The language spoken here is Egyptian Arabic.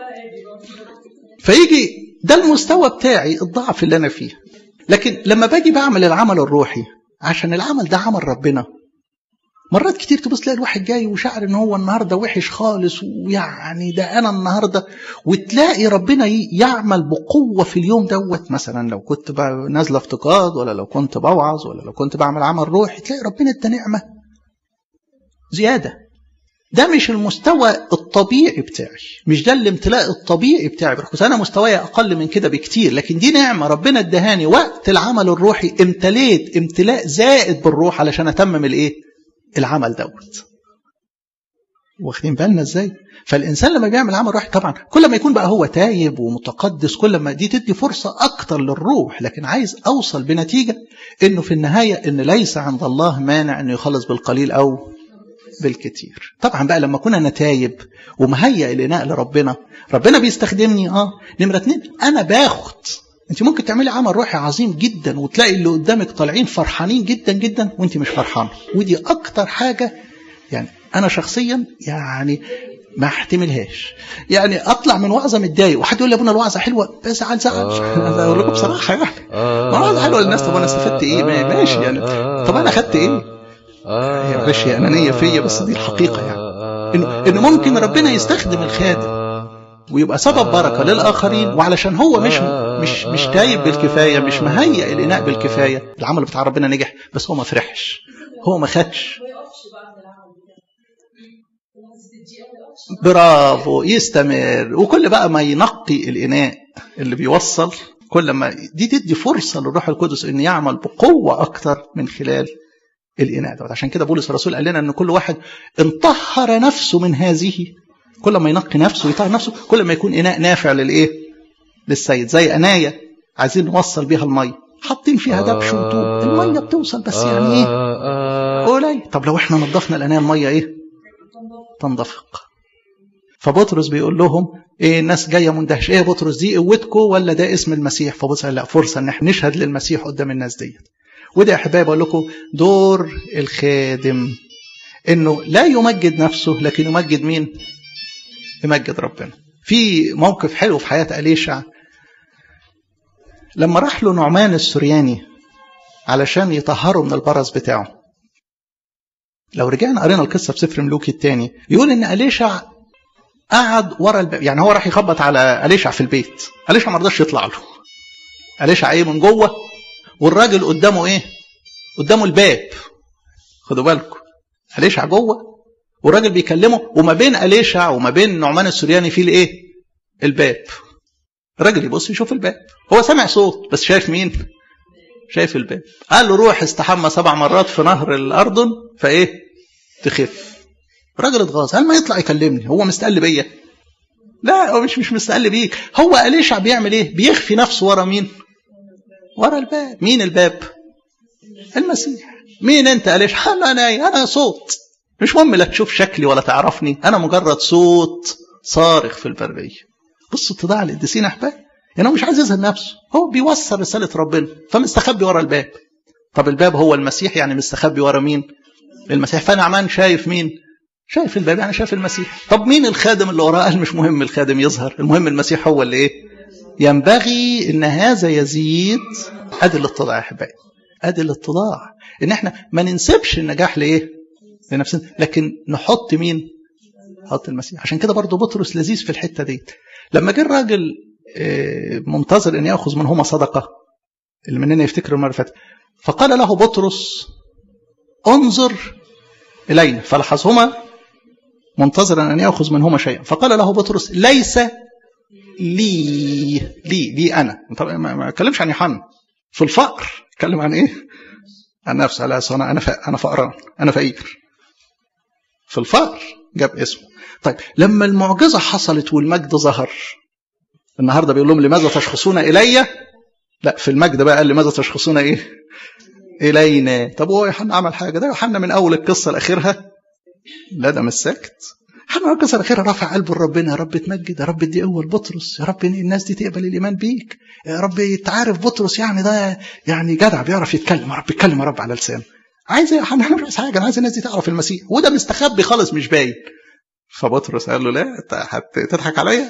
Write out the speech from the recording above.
فيجي ده المستوى بتاعي الضعف اللي انا فيه لكن لما باجي بعمل العمل الروحي عشان العمل ده عمل ربنا مرات كتير تبص تلاقي الواحد جاي وشعر ان هو النهارده وحش خالص ويعني ده انا النهارده وتلاقي ربنا يعمل بقوه في اليوم دوت مثلا لو كنت نازله افتقاد ولا لو كنت بوعظ ولا لو كنت بعمل عمل روحي تلاقي ربنا ادى نعمه زياده ده مش المستوى الطبيعي بتاعي مش ده الامتلاء الطبيعي بتاعي بس انا مستواي اقل من كده بكتير لكن دي نعمه ربنا ادهاني وقت العمل الروحي امتليت امتلاء زائد بالروح علشان اتمم الايه العمل دوت واخدين بالنا ازاي فالانسان لما بيعمل عمل روحي طبعا كل ما يكون بقى هو تايب ومتقدس كل ما دي تدي فرصه اكتر للروح لكن عايز اوصل بنتيجه انه في النهايه ان ليس عند الله مانع انه يخلص بالقليل او بالكتير طبعا بقى لما اكون انا تايب ومهيئ الاناء لربنا ربنا بيستخدمني اه نمره اتنين انا باخد انت ممكن تعملي عمل روحي عظيم جدا وتلاقي اللي قدامك طالعين فرحانين جدا جدا وانت مش فرحانه ودي اكتر حاجه يعني انا شخصيا يعني ما احتملهاش يعني اطلع من وعظه متضايق وحد يقول لي ابونا الوعظه حلوه بزعل زعل انا اقول لكم بصراحه يعني ما الوعظه حلوه للناس طب انا استفدت ايه ماشي يعني طب انا اخدت ايه هي معلش هي انانيه فيا بس دي الحقيقه يعني انه انه ممكن ربنا يستخدم الخادم ويبقى سبب بركه للاخرين وعلشان هو مش مش مش تايب بالكفايه مش مهيئ الاناء بالكفايه العمل بتاع ربنا نجح بس هو ما فرحش هو ما خدش برافو يستمر وكل بقى ما ينقي الاناء اللي بيوصل كل ما دي تدي فرصه للروح القدس ان يعمل بقوه اكتر من خلال الاناء دوت عشان كده بولس الرسول قال لنا ان كل واحد انطهر نفسه من هذه كل ما ينقي نفسه ويطهر نفسه كل ما يكون اناء نافع للايه للسيد زي انايه عايزين نوصل بيها الميه حاطين فيها دبش وطوب الميه بتوصل بس يعني ايه قليل طب لو احنا نضفنا الانايه الميه ايه تنضفق فبطرس بيقول لهم ايه الناس جايه مندهش ايه يا بطرس دي قوتكم ولا ده اسم المسيح فبطرس قال لا فرصه ان احنا نشهد للمسيح قدام الناس ديت وده يا احبابي اقول لكم دور الخادم انه لا يمجد نفسه لكن يمجد مين يمجد ربنا في موقف حلو في حياه اليشع لما راح له نعمان السرياني علشان يطهره من البرص بتاعه لو رجعنا قرينا القصه في سفر ملوكي الثاني يقول ان اليشع قعد ورا الباب يعني هو راح يخبط على اليشع في البيت اليشع ما رضاش يطلع له اليشع ايه من جوه والراجل قدامه ايه قدامه الباب خدوا بالكم اليشع جوه والراجل بيكلمه وما بين اليشع وما بين نعمان السورياني في الايه الباب الراجل يبص يشوف الباب هو سامع صوت بس شايف مين شايف الباب قال له روح استحمى سبع مرات في نهر الاردن فايه تخف الراجل اتغاظ قال ما يطلع يكلمني هو مستقل بيا لا هو مش مش مستقل بيك هو اليشع بيعمل ايه بيخفي نفسه ورا مين ورا الباب مين الباب المسيح مين انت اليشع قال انا انا صوت مش مهم لا تشوف شكلي ولا تعرفني انا مجرد صوت صارخ في البريه بصوا اتضاع القديسين احباب يعني هو مش عايز يظهر نفسه هو بيوصل رساله ربنا فمستخبي ورا الباب طب الباب هو المسيح يعني مستخبي ورا مين المسيح فنعمان شايف مين شايف الباب يعني شايف المسيح طب مين الخادم اللي وراه قال مش مهم الخادم يظهر المهم المسيح هو اللي ايه ينبغي ان هذا يزيد ادي الاتضاع يا احبائي ادي الاتضاع ان احنا ما ننسبش النجاح لايه لنفسنا لكن نحط مين نحط المسيح عشان كده برضه بطرس لذيذ في الحته دي لما جه الراجل منتظر ان ياخذ منهما صدقه اللي مننا يفتكروا المره اللي فاتت فقال له بطرس انظر الينا فلحظهما منتظرا ان ياخذ منهما شيئا فقال له بطرس ليس لي لي لي انا طبعا ما اتكلمش عن يوحنا في الفقر اتكلم عن ايه؟ عن نفسه على انا انا انا فقران انا فقير في الفقر جاب اسمه طيب لما المعجزه حصلت والمجد ظهر النهارده بيقول لهم لماذا تشخصون الي لا في المجد بقى قال لماذا تشخصون ايه الينا طب هو يوحنا عمل حاجه ده يوحنا من اول القصه لاخرها لا ده مش ساكت يوحنا القصه الاخيره رافع قلبه لربنا يا رب تمجد يا رب ادي قوه لبطرس يا رب الناس دي تقبل الايمان بيك يا رب تعرف بطرس يعني ده يعني جدع بيعرف يتكلم يا رب يتكلم يا رب على لسانه عايز يا يوحنا انا مش عايز حاجه انا عايز الناس دي تعرف المسيح وده مستخبي خالص مش باين فبطرس قال له لا انت هتضحك عليا